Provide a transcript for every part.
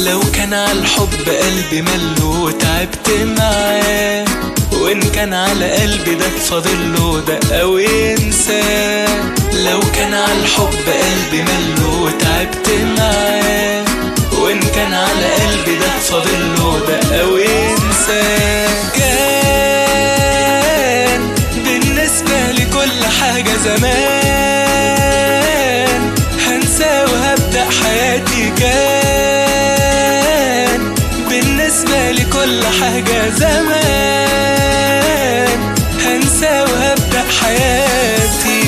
لو كان على الحب قلبي مله وتعبت معاه وإن كان على قلبي ده فاضله ده أو ينساه لو كان على الحب قلبي مله وتعبت معاه وإن كان على قلبي ده فاضله ده أو ينساه كان بالنسبة لي كل حاجة زمان هنسى وهبدأ حياتي كان بالنسبة لي كل حاجة زمان هنسى وهبدأ حياتي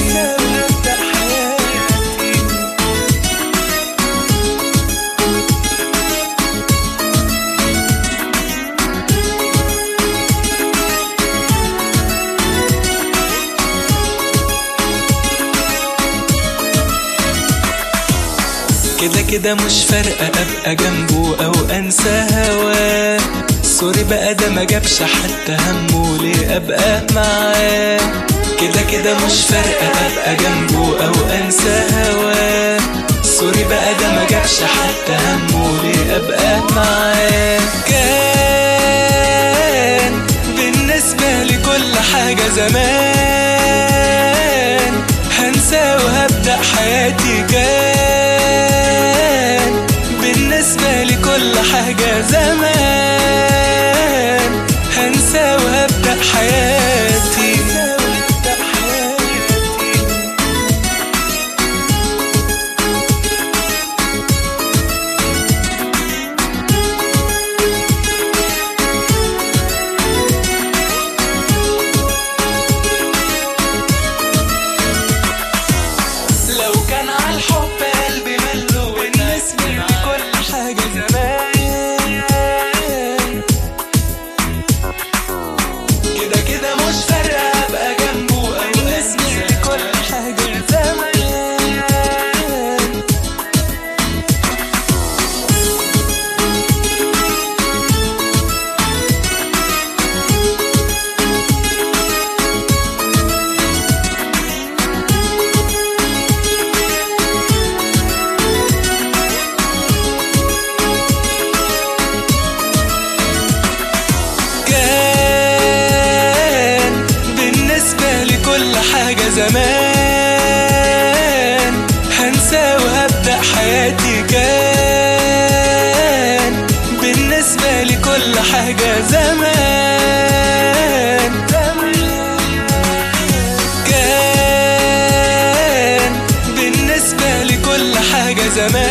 كده كده مش فارقة أبقى جنبه أو أنسى هواه سوري بقى ده ما جابش حتى همه ليه أبقى معاه كده كده مش فارقة أبقى جنبه أو أنسى هواه سوري بقى ده ما جابش حتى همه ليه أبقى معاه كان بالنسبة لي كل حاجة زمان هنسى وهبدأ حياتي كان بالنسبة لي كل حاجة زمان هنسى وهبدأ حياتي لو كان على الحب قلبي مله بالنسبة لي كل حاجة زمان كده كده مش فارقة أبقى جنبه أو بالنسبة لي كل حاجة زمان كان بالنسبة لي كل حاجة زمان هنسى وهبدأ حياتي كان بالنسبة لي كل حاجة زمان كان بالنسبة لي كل حاجة زمان